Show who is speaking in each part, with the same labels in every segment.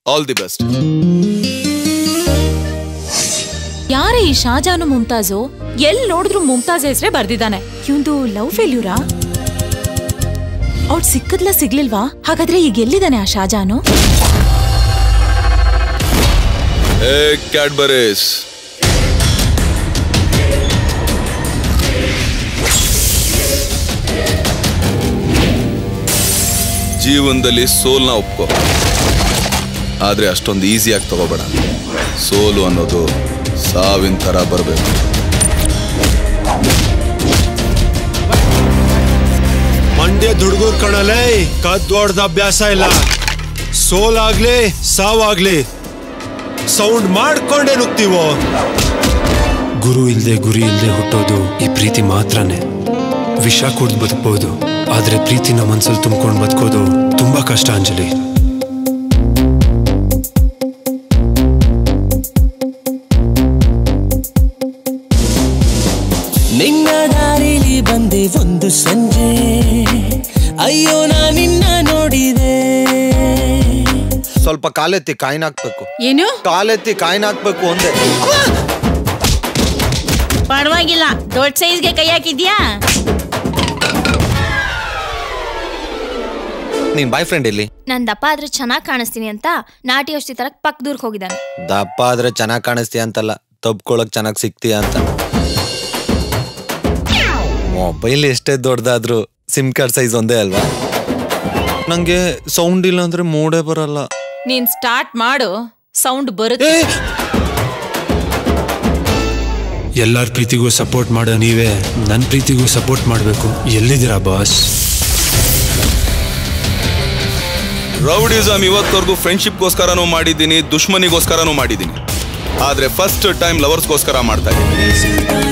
Speaker 1: all the best
Speaker 2: ಯಾರೇ ಈ ಶಾಜಾನು ಮುಮ್ತಾಜು L ನೋಡಿದ್ರು ಮುಮ್ತಾಜ್ ಹೆಸ್ರೇ ಬರ್ದಿದ್ದಾನೆ ಇವಂದು ಲವ್ ಫೇಲ್ಯೂರಾ ಅವ್ಳು ಸಿಕ್ಕದ್ಲ ಸಿಗ್ಲಿಲ್ವಾ ಹಾಗಾದ್ರೆ ಈಗ ಎಲ್ಲಿದ್ದಾನೆ ಆ ಶಾಜಾನು
Speaker 1: ಏ ಕ್ಯಾಡ್ಬರೀಸ್ ಜೀವನದಲ್ಲಿ ಸೋಲ್ನ ಒಪ್ಕೋ ಆದ್ರೆ ಅಷ್ಟೊಂದು ಈಸಿಯಾಗಿ ತಗೋಬೇಡ ಸೋಲು ಅನ್ನೋದು ಸಾವಿನ ಥರ ಬರಬೇಕು
Speaker 3: ಮಂಡ್ಯ ದುಡ್ಗೂರ್ ಕಣಲೇ ಕದ್ದೊಡ್ದ ಅಭ್ಯಾಸ ಇಲ್ಲ ಸೋಲಾಗ್ಲಿ ಸಾವಾಗ್ಲಿ ಸೌಂಡ್ ಮಾಡ್ಕೊಂಡೇ ನುಗ್ತೀವೋ ಗುರು ಇಲ್ದೆ ಗುರಿ ಇಲ್ದೆ ಹುಟ್ಟೋದು ಈ ಪ್ರೀತಿ ಮಾತ್ರನೇ ವಿಷ ಕುಡ್ದು ಬದುಕ್ಬೋದು ಆದ್ರೆ ಪ್ರೀತಿನ ಮನ್ಸಲ್ಲಿ ತುಂಬ್ಕೊಂಡು ಬದುಕೋದು ತುಂಬಾ ಕಷ್ಟ ಅಂಜಲಿ
Speaker 4: ನಿನ್ನ ದಾರಿಲಿ ಬಂದೆ ಒಂದು ಸಂಜೆ ಅಯ್ಯೋ ನಾ ನಿನ್ನ ನೋಡಿದೆ
Speaker 5: ಸ್ವಲ್ಪ ಕಾಲೆತ್ತಿ ಕಾಯಿನ ಹಾಕ್ಬೇಕು
Speaker 6: ಏನು
Speaker 5: ಕಾಲೆತ್ತಿ ಕಾಯಿನ ಹಾಕ್ಬೇಕು ಒಂದೇ
Speaker 6: ಪರವಾಗಿಲ್ಲ ದೊಡ್ಡ ಸೈಜ್ಗೆ ಕೈ ಹಾಕಿದ್ಯಾ
Speaker 5: ನಿನ್ ಬಾಯ್ ಫ್ರೆಂಡ್ ಇಲ್ಲಿ
Speaker 7: ನನ್ ದಪ್ಪ ಆದ್ರೆ ಚೆನ್ನಾಗ್ ಕಾಣಿಸ್ತೀನಿ ಅಂತ ನಾಟಿ ಔಷಧಿ ತರಕ್ ಪಕ್ ದೂರ್ಕ್ ಹೋಗಿದ್ದಾನೆ
Speaker 5: ದಪ್ಪ ಆದ್ರೆ ಚೆನ್ನಾಗ್ ಕಾಣಿಸ್ತೀಯ ಅಂತಲ್ಲ ತಬ್ಕೊಳಕ್ ಚೆನ್ನಾಗ್ ಸಿಗ್ತೀಯ ಅಂತ ಮೊಬೈಲ್ ಎಷ್ಟೇ ದೊಡ್ಡದಾದ್ರು ಸಿಮ್ ಕಾರ್ಡ್ ಸೈಜ್ ಒಂದೇ ಅಲ್ವಾ ನಂಗೆ ಸೌಂಡ್ ಇಲ್ಲ ಅಂದ್ರೆ ಮೂಡೇ ಬರಲ್ಲ
Speaker 2: ನೀನ್ ಸ್ಟಾರ್ಟ್ ಮಾಡು ಸೌಂಡ್ ಬರುತ್ತೆ
Speaker 3: ಎಲ್ಲಾರ ಪ್ರೀತಿಗೂ ಸಪೋರ್ಟ್ ಮಾಡೋ ನೀವೇ ನನ್ನ ಪ್ರೀತಿಗೂ ಸಪೋರ್ಟ್ ಮಾಡಬೇಕು ಎಲ್ಲಿದ್ದೀರಾ ಬಾಸ್
Speaker 1: ರೌಡಿಸಮ್ ಇವತ್ತವರೆಗೂ ಫ್ರೆಂಡ್ಶಿಪ್ಗೋಸ್ಕರನೂ ಮಾಡಿದ್ದೀನಿ ದುಶ್ಮನಿಗೋಸ್ಕರನೂ ಮಾಡಿದ್ದೀನಿ ಆದ್ರೆ ಫಸ್ಟ್ ಟೈಮ್ ಲವರ್ಸ್ಗೋಸ್ಕರ ಮಾಡ್ತಾ ಇದ್ದೀನಿ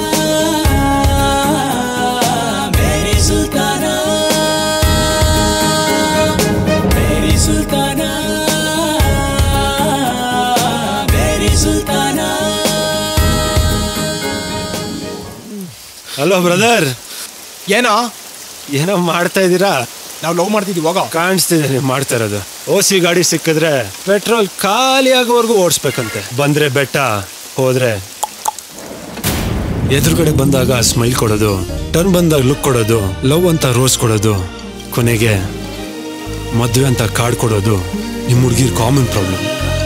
Speaker 4: ಮೇರಿ ಸುಲ್ತಾನ ಮೇರಿ ಸುಲ್ತಾನ ಮೇರಿ ಸುಲ್ತಾನ
Speaker 3: ಹಲೋ ಬ್ರದರ್
Speaker 8: ಏನೋ
Speaker 3: ಏನೋ ಮಾಡ್ತಾ ಇದ್ದೀರಾ
Speaker 8: ನಾವು ಲವ್ ಮಾಡ್ತಿದ್ವಿ ಹೋಗೋ
Speaker 3: ಕಾಣಿಸ್ತಿದೆ ನೀವು ಮಾಡ್ತಾ ಇರೋದು ಓಸಿ ಗಾಡಿ ಸಿಕ್ಕಿದ್ರೆ ಪೆಟ್ರೋಲ್ ಖಾಲಿ ಆಗೋವರೆಗೂ ಓಡಿಸ್ಬೇಕಂತೆ ಬಂದ್ರೆ ಬೆಟ್ಟ ಹೋದ್ರೆ ಎದುರುಗಡೆ ಬಂದಾಗ ಸ್ಮೈಲ್ ಕೊಡೋದು ಟರ್ನ್ ಬಂದಾಗ ಲುಕ್ ಕೊಡೋದು ಲವ್ ಅಂತ ರೋಸ್ ಕೊಡೋದು ಕೊನೆಗೆ ಮದುವೆ ಅಂತ ಕಾರ್ಡ್ ಕೊಡೋದು ನಿಮ್ಮ ಹುಡುಗಿರ್ ಕಾಮನ್ ಪ್ರಾಬ್ಲಮ್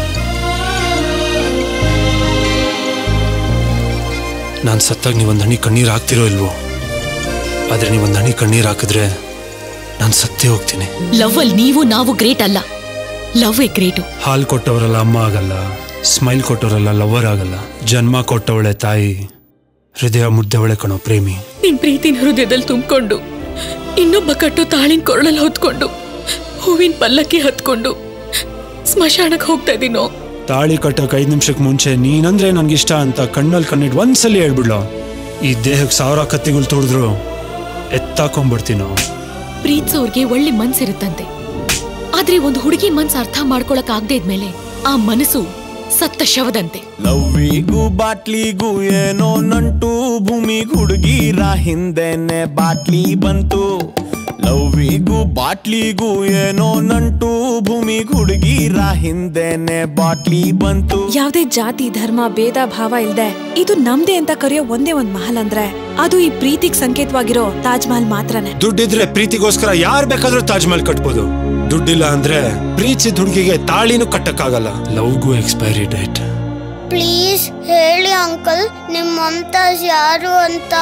Speaker 3: ನಾನು ಸತ್ತಾಗ ನೀವೊಂದು ಹನಿ ಕಣ್ಣೀರು ಹಾಕ್ತಿರೋ ಇಲ್ವೋ ಆದರೆ ನೀವೊಂದು ಹನಿ ಕಣ್ಣೀರು ಹಾಕಿದ್ರೆ ನಾನು ಸತ್ತೇ ಹೋಗ್ತೀನಿ
Speaker 2: ಲವ್ ಅಲ್ಲಿ ನೀವು ನಾವು ಗ್ರೇಟ್ ಅಲ್ಲ ಲವ್ ಎ ಗ್ರೇಟು
Speaker 3: ಹಾಲು ಕೊಟ್ಟವರೆಲ್ಲ ಅಮ್ಮ ಆಗಲ್ಲ ಸ್ಮೈಲ್ ಕೊಟ್ಟವರೆಲ್ಲ ಲವರ್ ಆಗಲ್ಲ ಜನ್ಮ ಕೊಟ್ಟವಳೆ ತಾಯಿ ಹೃದಯ ಮುದ್ದವಳೆ ಕಣೋ ಪ್ರೇಮಿ
Speaker 2: ನಿನ್ ಪ್ರೀತಿನ ಹೃದಯದಲ್ಲಿ ತುಂಬಿಕೊಂಡು ಇನ್ನೊಬ್ಬ ಕಟ್ಟೋ ತಾಳಿನ ಕೊರಳಲ್ಲಿ ಹೊತ್ಕೊಂಡು ಹೂವಿನ ಪಲ್ಲಕ್ಕಿ ಹತ್ಕೊಂಡು ಸ್ಮಶಾನಕ್ಕೆ ಹೋಗ್ತಾ ಇದೀನೋ
Speaker 3: ತಾಳಿ ಕಟ್ಟೋಕೆ ಐದು ನಿಮಿಷಕ್ಕೆ ಮುಂಚೆ ನೀನಂದ್ರೆ ನನ್ಗಿಷ್ಟ ಅಂತ ಕಣ್ಣಲ್ಲಿ ಕಣ್ಣಿಟ್ಟು ಒಂದ್ಸಲಿ ಹೇಳ್ಬಿಡ್ಲೋ ಈ ದೇಹಕ್ಕೆ ಸಾವಿರ ಕತ್ತಿಗಳು ತುಳಿದ್ರು ಎತ್ತಾಕೊಂಡ್ಬಿಡ್ತೀನೋ
Speaker 2: ಪ್ರೀತಿಸೋರ್ಗೆ ಒಳ್ಳೆ ಮನ್ಸಿರುತ್ತಂತೆ ಆದ್ರೆ ಒಂದು ಹುಡುಗಿ ಮನ್ಸು ಅರ್ಥ ಮಾಡ್ಕೊಳಕ್ ಆಗದೆ ಇದ್ಮೇಲೆ ಆ ಮನಸ್ಸು ಸತ್ತ ಶವದಂತೆ
Speaker 4: ಲವ್ವಿಗೂ ಬಾಟ್ಲಿಗೂ ಏನೋ ನಂಟು ಭೂಮಿ ಹುಡುಗಿರ ಹಿಂದೆನೆ ಬಾಟ್ಲಿ ಬಂತು ಲವ್ವಿಗೂ ಬಾಟ್ಲಿಗೂ ಏನೋ ನಂಟು ಭೂಮಿ ಹುಡುಗಿರ ಹಿಂದೆನೆ ಬಾಟ್ಲಿ ಬಂತು
Speaker 9: ಯಾವ್ದೇ ಜಾತಿ ಧರ್ಮ ಭೇದ ಭಾವ ಇಲ್ದೆ ಇದು ನಮ್ದೇ ಅಂತ ಕರೆಯೋ ಒಂದೇ ಒಂದ್ ಮಹಲ್ ಅಂದ್ರೆ ಅದು ಈ ಪ್ರೀತಿಗ್ ಸಂಕೇತವಾಗಿರೋ ತಾಜ್ ಮಹಲ್ ಮಾತ್ರನೇ
Speaker 3: ದುಡ್ಡಿದ್ರೆ ಪ್ರೀತಿಗೋಸ್ಕರ ಯಾರು ಬೇಕಾದ್ರೂ ತಾಜ್ ಮಹಲ್ ಕಟ್ಬೋದು ದುಡ್ಡಿಲ್ಲ ಅಂದ್ರೆ ಪ್ರೀತಿಸಿದ ಹುಡುಗಿಗೆ ತಾಳಿನೂ ಕಟ್ಟಕ್ಕಾಗಲ್ಲ ಲವ್ಗೂ ಎಕ್ಸ್ಪೈರಿ ಡೇಟ್
Speaker 10: ಪ್ಲೀಸ್ ಹೇಳಿ ಅಂಕಲ್ ನಿಮ್ ಮಮತಾಜ್ ಯಾರು ಅಂತ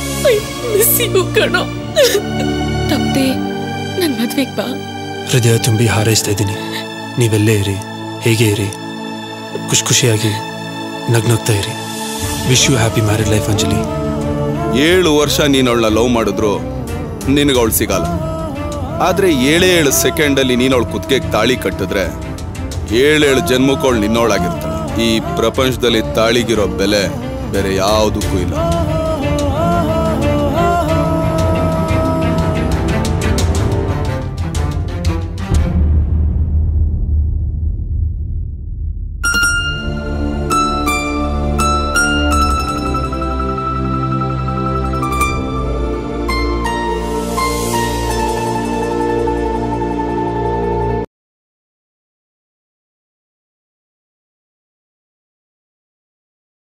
Speaker 2: ಕಣೋ ತಪ್ಪದೆ ನನ್ ಮದ್ವೆಗ್ ಬಾ
Speaker 3: ಹೃದಯ ತುಂಬಿ ಹಾರೈಸ್ತಾ ಇದ್ದೀನಿ ನೀವೆಲ್ಲೇ ಇರಿ ಹೇಗೆ ಇರಿ ಖುಷಿ ಖುಷಿಯಾಗಿ ನಗ್ನಗ್ತಾ ಇರಿ wish you happy married life Anjali
Speaker 1: ಏಳು ವರ್ಷ ನೀನು ಅವಳನ್ನ ಲವ್ ಮಾಡಿದ್ರು ನಿನಗೆ ಅವಳು ಸಿಗಲ್ಲ ಆದ್ರೆ ಏಳೇ ಏಳು ಸೆಕೆಂಡಲ್ಲಿ ನೀನು ಅವಳು ಕುತ್ತಿಗೆಗೆ ತಾಳಿ ಕಟ್ಟಿದ್ರೆ ಏಳೇಳು ಜನ್ಮಕ್ಕವಳು ನಿನ್ನೋಳಾಗಿರ್ತಾಳೆ ಈ ಪ್ರಪಂಚದಲ್ಲಿ ತಾಳಿಗಿರೋ ಬೆಲೆ ಬೇರೆ ಯಾವುದಕ್ಕೂ ಇಲ್ಲ